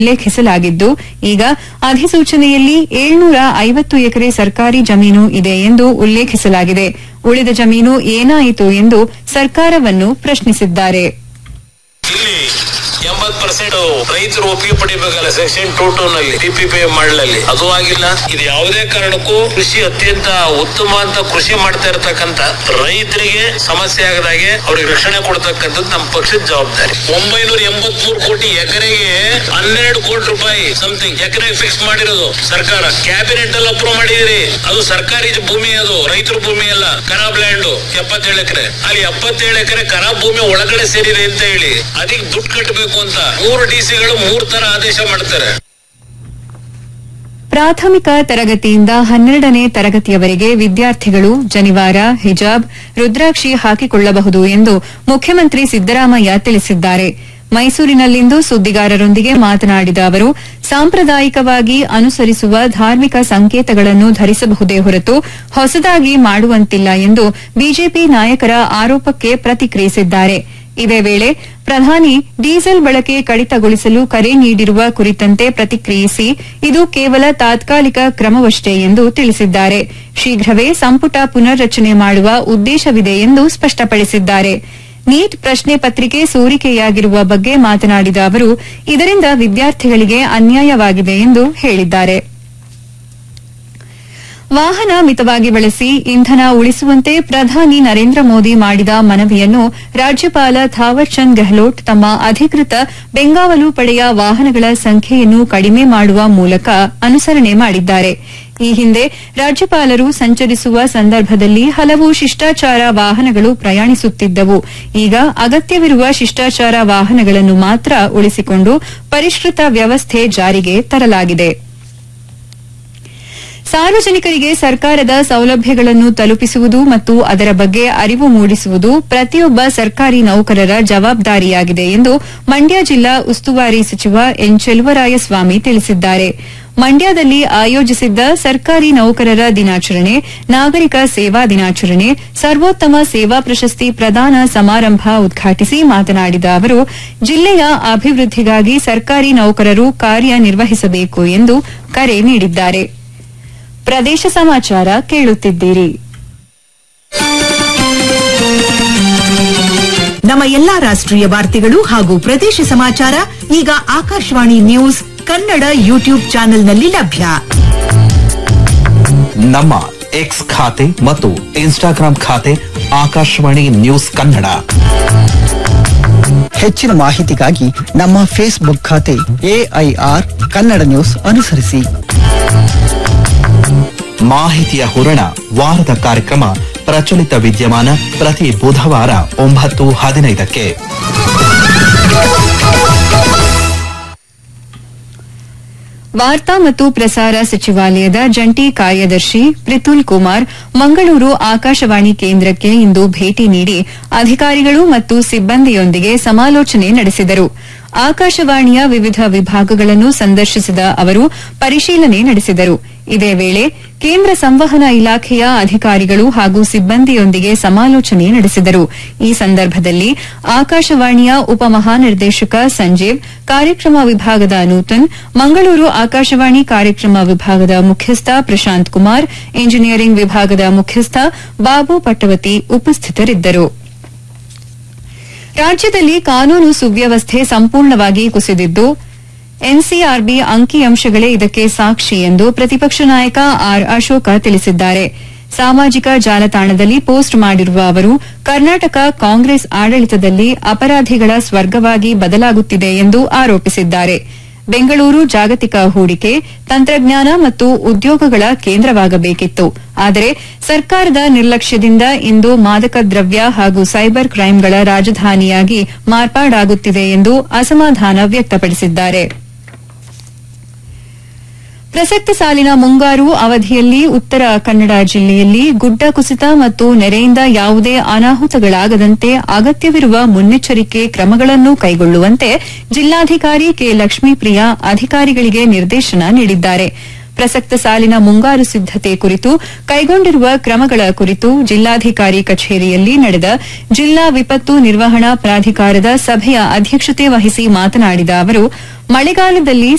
ಉಲ್ಲೇಖಿಸಲಾಗಿದ್ದು ಈಗ ಅಧಿಸೂಚನೆಯಲ್ಲಿ ಏಳ್ನೂರ ಐವತ್ತು ಎಕರೆ ಸರ್ಕಾರಿ ಜಮೀನು ಇದೆ ಎಂದು ಉಲ್ಲೇಖಿಸಲಾಗಿದೆ ಉಳಿದ ಜಮೀನು ಏನಾಯಿತು ಎಂದು ಸರ್ಕಾರವನ್ನು ಪ್ರಶ್ನಿಸಿದ್ದಾರೆ ಇಲ್ಲಿ ಎಂಬತ್ ಪರ್ಸೆಂಟ್ ರೈತರು ಒಪ್ಪಿಗೆ ಪಡಿಬೇಕಲ್ಲ ಸೆಕ್ಷನ್ ಟೂ ಟೂ ನಲ್ಲಿ ಟಿಪಿಪಿ ಮಾಡಲಲ್ಲಿ ಅದು ಆಗಿಲ್ಲ ಇದು ಯಾವುದೇ ಕಾರಣಕ್ಕೂ ಕೃಷಿ ಅತ್ಯಂತ ಉತ್ತಮ ಅಂತ ಕೃಷಿ ಮಾಡ್ತಾ ಇರತಕ್ಕಂತ ರೈತರಿಗೆ ಸಮಸ್ಯೆ ಆಗದಾಗೆ ಅವ್ರಿಗೆ ರಕ್ಷಣೆ ಕೊಡ್ತಕ್ಕಂಥದ್ದು ನಮ್ಮ ಪಕ್ಷದ ಜವಾಬ್ದಾರಿ ಒಂಬೈನೂರ ಎಂಬತ್ಮೂರು ಕೋಟಿ ಎಕರೆಗೆ ಹನ್ನೆರಡು ಕೋಟಿ ರೂಪಾಯಿ ಸಮಥಿಂಗ್ ಎಕರೆಗೆ ಫಿಕ್ಸ್ ಮಾಡಿರೋದು ಸರ್ಕಾರ ಕ್ಯಾಬಿನೆಟ್ ಅಲ್ಲಿ ಅಪ್ರೂವ್ ಮಾಡಿದಿರಿ ಅದು ಸರ್ಕಾರಿ ಭೂಮಿ ಅದು ರೈತರ ಭೂಮಿ ಅಲ್ಲ ಖರಾಬ್ ಲ್ಯಾಂಡ್ ಎಪ್ಪತ್ತೇಳು ಎಕರೆ ಅಲ್ಲಿ ಎಪ್ಪತ್ತೇಳು ಎಕರೆ ಖರಾಬ್ ಭೂಮಿ ಒಳಗಡೆ ಸೇರಿದೆ ಅಂತ ಹೇಳಿ ಅದಕ್ಕೆ ದುಡ್ಡು ಕಟ್ಟಬೇಕು ಅಂತ ಮೂರು ಡಿ ಸಿಗಳು ಮೂರ್ ತರ ಆದೇಶ ಮಾಡ್ತಾರೆ ಪ್ರಾಥಮಿಕ ತರಗತಿಯಿಂದ ಹನ್ನೆರಡನೇ ತರಗತಿಯವರೆಗೆ ವಿದ್ಯಾರ್ಥಿಗಳು ಜನಿವಾರ ಹಿಜಾಬ್ ರುದ್ರಾಕ್ಷಿ ಹಾಕಿಕೊಳ್ಳಬಹುದು ಎಂದು ಮುಖ್ಯಮಂತ್ರಿ ಸಿದ್ದರಾಮಯ್ಯ ತಿಳಿಸಿದ್ದಾರೆ ಮೈಸೂರಿನಲ್ಲಿಂದು ಸುದ್ದಿಗಾರರೊಂದಿಗೆ ಮಾತನಾಡಿದ ಅವರು ಸಾಂಪ್ರದಾಯಿಕವಾಗಿ ಅನುಸರಿಸುವ ಧಾರ್ಮಿಕ ಸಂಕೇತಗಳನ್ನು ಧರಿಸಬಹುದೇ ಹೊರತು ಹೊಸದಾಗಿ ಮಾಡುವಂತಿಲ್ಲ ಎಂದು ಬಿಜೆಪಿ ನಾಯಕರ ಆರೋಪಕ್ಕೆ ಪ್ರತಿಕ್ರಿಯಿಸಿದ್ದಾರೆ ಇದೇ ವೇಳೆ ಪ್ರಧಾನಿ ಡೀಸೆಲ್ ಬಳಕೆ ಕಡಿತಗೊಳಿಸಲು ಕರೆ ನೀಡಿರುವ ಕುರಿತಂತೆ ಪ್ರತಿಕ್ರಿಯಿಸಿ ಇದು ಕೇವಲ ತಾತ್ಕಾಲಿಕ ಕ್ರಮವಷ್ಟೇ ಎಂದು ತಿಳಿಸಿದ್ದಾರೆ ಶೀಘ್ರವೇ ಸಂಪುಟ ಪುನರ್ರಚನೆ ಮಾಡುವ ಉದ್ದೇಶವಿದೆ ಎಂದು ಸ್ಪಷ್ಟಪಡಿಸಿದ್ದಾರೆ ನೀಟ್ ಪ್ರಶ್ನೆ ಪತ್ರಿಕೆ ಸೋರಿಕೆಯಾಗಿರುವ ಬಗ್ಗೆ ಮಾತನಾಡಿದ ಅವರು ಇದರಿಂದ ವಿದ್ಯಾರ್ಥಿಗಳಿಗೆ ಅನ್ಯಾಯವಾಗಿದೆ ಎಂದು ಹೇಳಿದ್ದಾರೆ ವಾಹನ ಮಿತವಾಗಿ ಬಳಸಿ ಇಂಧನ ಉಳಿಸುವಂತೆ ಪ್ರಧಾನಿ ನರೇಂದ್ರ ಮೋದಿ ಮಾಡಿದ ಮನವಿಯನ್ನು ರಾಜ್ಯಪಾಲ ಥಾವರ್ ಚಂದ್ ಗೆಹ್ಲೋಟ್ ತಮ್ಮ ಅಧಿಕೃತ ಬೆಂಗಾವಲು ಪಡೆಯ ವಾಹನಗಳ ಸಂಖ್ಯೆಯನ್ನು ಕಡಿಮೆ ಮಾಡುವ ಮೂಲಕ ಅನುಸರಣೆ ಮಾಡಿದ್ದಾರೆ ಈ ಹಿಂದೆ ರಾಜ್ಯಪಾಲರು ಸಂಚರಿಸುವ ಸಂದರ್ಭದಲ್ಲಿ ಹಲವು ಶಿಷ್ಟಾಚಾರ ವಾಹನಗಳು ಪ್ರಯಾಣಿಸುತ್ತಿದ್ದವು ಈಗ ಅಗತ್ಯವಿರುವ ಶಿಷ್ಟಾಚಾರ ವಾಹನಗಳನ್ನು ಮಾತ್ರ ಉಳಿಸಿಕೊಂಡು ಪರಿಷ್ಕೃತ ವ್ಯವಸ್ಥೆ ಜಾರಿಗೆ ತರಲಾಗಿದೆ ಸಾರ್ವಜನಿಕರಿಗೆ ಸರ್ಕಾರದ ಸೌಲಭ್ಯಗಳನ್ನು ತಲುಪಿಸುವುದು ಮತ್ತು ಅದರ ಬಗ್ಗೆ ಅರಿವು ಮೂಡಿಸುವುದು ಪ್ರತಿಯೊಬ್ಬ ಸರ್ಕಾರಿ ನೌಕರರ ಜವಾಬ್ದಾರಿಯಾಗಿದೆ ಎಂದು ಮಂಡ್ಯ ಜಿಲ್ಲಾ ಉಸ್ತುವಾರಿ ಸಚಿವ ಎನ್ ಚೆಲುವರಾಯಸ್ವಾಮಿ ತಿಳಿಸಿದ್ದಾರೆ ಮಂಡ್ಯದಲ್ಲಿ ಆಯೋಜಿಸಿದ್ದ ಸರ್ಕಾರಿ ನೌಕರರ ದಿನಾಚರಣೆ ನಾಗರಿಕ ಸೇವಾ ದಿನಾಚರಣೆ ಸರ್ವೋತ್ತಮ ಸೇವಾ ಪ್ರಶಸ್ತಿ ಪ್ರದಾನ ಸಮಾರಂಭ ಉದ್ಘಾಟಿಸಿ ಮಾತನಾಡಿದ ಅವರು ಜಿಲ್ಲೆಯ ಅಭಿವೃದ್ಧಿಗಾಗಿ ಸರ್ಕಾರಿ ನೌಕರರು ಕಾರ್ಯನಿರ್ವಹಿಸಬೇಕು ಎಂದು ಕರೆ ನೀಡಿದ್ದಾರೆ ಪ್ರದೇಶ ಸಮಾಚಾರ ಕೇಳುತ್ತಿದ್ದೀರಿ ನಮ್ಮ ಎಲ್ಲಾ ರಾಷ್ಟ್ರೀಯ ವಾರ್ತೆಗಳು ಹಾಗೂ ಪ್ರದೇಶ ಸಮಾಚಾರ ಈಗ ಆಕಾಶವಾಣಿ ನ್ಯೂಸ್ ಕನ್ನಡ ಯೂಟ್ಯೂಬ್ ಚಾನೆಲ್ನಲ್ಲಿ ಲಭ್ಯ ನಮ್ಮ ಎಕ್ಸ್ ಖಾತೆ ಮತ್ತು ಇನ್ಸ್ಟಾಗ್ರಾಂ ಖಾತೆ ಆಕಾಶವಾಣಿ ನ್ಯೂಸ್ ಕನ್ನಡ ಹೆಚ್ಚಿನ ಮಾಹಿತಿಗಾಗಿ ನಮ್ಮ ಫೇಸ್ಬುಕ್ ಖಾತೆ ಎಐಆರ್ ಕನ್ನಡ ನ್ಯೂಸ್ ಅನುಸರಿಸಿ ಮಾಹಿತಿಯ ಹೂರಣ ವಾರದ ಕಾರ್ಯಕ್ರಮ ಪ್ರಚಲಿತ ವಿದ್ಯಮಾನ ಪ್ರತಿ ಬುಧವಾರ ಒಂಬತ್ತು ಹದಿನೈದಕ್ಕೆ ವಾರ್ತಾ ಮತ್ತು ಪ್ರಸಾರ ಸಚಿವಾಲಯದ ಜಂಟಿ ಕಾರ್ಯದರ್ಶಿ ಪ್ರಿತುಲ್ ಕುಮಾರ್ ಮಂಗಳೂರು ಆಕಾಶವಾಣಿ ಕೇಂದ್ರಕ್ಕೆ ಇಂದು ಭೇಟಿ ನೀಡಿ ಅಧಿಕಾರಿಗಳು ಮತ್ತು ಸಿಬ್ಬಂದಿಯೊಂದಿಗೆ ಸಮಾಲೋಚನೆ ನಡೆಸಿದರು ಆಕಾಶವಾಣಿಯ ವಿವಿಧ ವಿಭಾಗಗಳನ್ನು ಸಂದರ್ಶಿಸಿದ ಅವರು ಪರಿಶೀಲನೆ ನಡೆಸಿದರು ಇದೇ ವೇಳೆ ಕೇಂದ್ರ ಸಂವಹನ ಇಲಾಖೆಯ ಅಧಿಕಾರಿಗಳು ಹಾಗೂ ಸಿಬ್ಬಂದಿಯೊಂದಿಗೆ ಸಮಾಲೋಚನೆ ನಡೆಸಿದರು ಈ ಸಂದರ್ಭದಲ್ಲಿ ಆಕಾಶವಾಣಿಯ ಉಪಮಹಾನಿರ್ದೇಶಕ ಸಂಜೀವ್ ಕಾರ್ಯಕ್ರಮ ವಿಭಾಗದ ನೂತನ್ ಮಂಗಳೂರು ಆಕಾಶವಾಣಿ ಕಾರ್ಯಕ್ರಮ ವಿಭಾಗದ ಮುಖ್ಯಸ್ಥ ಪ್ರಶಾಂತ್ ಕುಮಾರ್ ಇಂಜಿನಿಯರಿಂಗ್ ವಿಭಾಗದ ಮುಖ್ಯಸ್ಥ ಬಾಬು ಪಟ್ಟವತಿ ಉಪಸ್ಥಿತರಿದ್ದರು ರಾಜ್ಯದಲ್ಲಿ ಕಾನೂನು ಸುವ್ಯವಸ್ಥೆ ಸಂಪೂರ್ಣವಾಗಿ ಕುಸಿದಿದ್ದು ಎನ್ಸಿಆರ್ಬಿ ಅಂಕಿಅಂಶಗಳೇ ಇದಕ್ಕೆ ಸಾಕ್ಷಿ ಎಂದು ಪ್ರತಿಪಕ್ಷ ನಾಯಕ ಆರ್ ಅಶೋಕ ತಿಳಿಸಿದ್ದಾರೆ ಸಾಮಾಜಿಕ ಜಾಲತಾಣದಲ್ಲಿ ಪೋಸ್ಟ್ ಮಾಡಿರುವ ಅವರು ಕರ್ನಾಟಕ ಕಾಂಗ್ರೆಸ್ ಆಡಳಿತದಲ್ಲಿ ಅಪರಾಧಿಗಳ ಸ್ವರ್ಗವಾಗಿ ಬದಲಾಗುತ್ತಿದೆ ಎಂದು ಆರೋಪಿಸಿದ್ದಾರೆ ಬೆಂಗಳೂರು ಜಾಗತಿಕ ಹೂಡಿಕೆ ತಂತ್ರಜ್ಞಾನ ಮತ್ತು ಉದ್ಯೋಗಗಳ ಕೇಂದ್ರವಾಗಬೇಕಿತ್ತು ಆದರೆ ಸರ್ಕಾರದ ನಿರ್ಲಕ್ಷ್ಯದಿಂದ ಇಂದು ಮಾದಕ ದ್ರವ್ಯ ಹಾಗೂ ಸೈಬರ್ ಕ್ರೈಂಗಳ ರಾಜಧಾನಿಯಾಗಿ ಮಾರ್ಪಾಡಾಗುತ್ತಿದೆ ಎಂದು ಅಸಮಾಧಾನ ವ್ಯಕ್ತಪಡಿಸಿದ್ದಾರೆ ಪ್ರಸಕ್ತ ಸಾಲಿನ ಮುಂಗಾರು ಅವಧಿಯಲ್ಲಿ ಉತ್ತರ ಕನ್ನಡ ಜಿಲ್ಲೆಯಲ್ಲಿ ಗುಡ್ಡ ಕುಸಿತ ಮತ್ತು ನೆರೆಯಿಂದ ಯಾವುದೇ ಅನಾಹುತಗಳಾಗದಂತೆ ಅಗತ್ಯವಿರುವ ಮುನ್ನೆಚ್ಚರಿಕೆ ಕ್ರಮಗಳನ್ನು ಕೈಗೊಳ್ಳುವಂತೆ ಜಿಲ್ಲಾಧಿಕಾರಿ ಕೆ ಲಕ್ಷ್ಮೀಪ್ರಿಯಾ ಅಧಿಕಾರಿಗಳಿಗೆ ನಿರ್ದೇಶನ ನೀಡಿದ್ದಾರೆ ಪ್ರಸಕ್ತ ಸಾಲಿನ ಮುಂಗಾರು ಸಿದ್ದತೆ ಕುರಿತು ಕೈಗೊಂಡಿರುವ ಕ್ರಮಗಳ ಕುರಿತು ಜಿಲ್ಲಾಧಿಕಾರಿ ಕಚೇರಿಯಲ್ಲಿ ನಡೆದ ಜಿಲ್ಲಾ ವಿಪತ್ತು ನಿರ್ವಹಣಾ ಪ್ರಾಧಿಕಾರದ ಸಭೆಯ ಅಧ್ಯಕ್ಷತೆ ವಹಿಸಿ ಮಾತನಾಡಿದ ಅವರು ಮಳೆಗಾಲದಲ್ಲಿ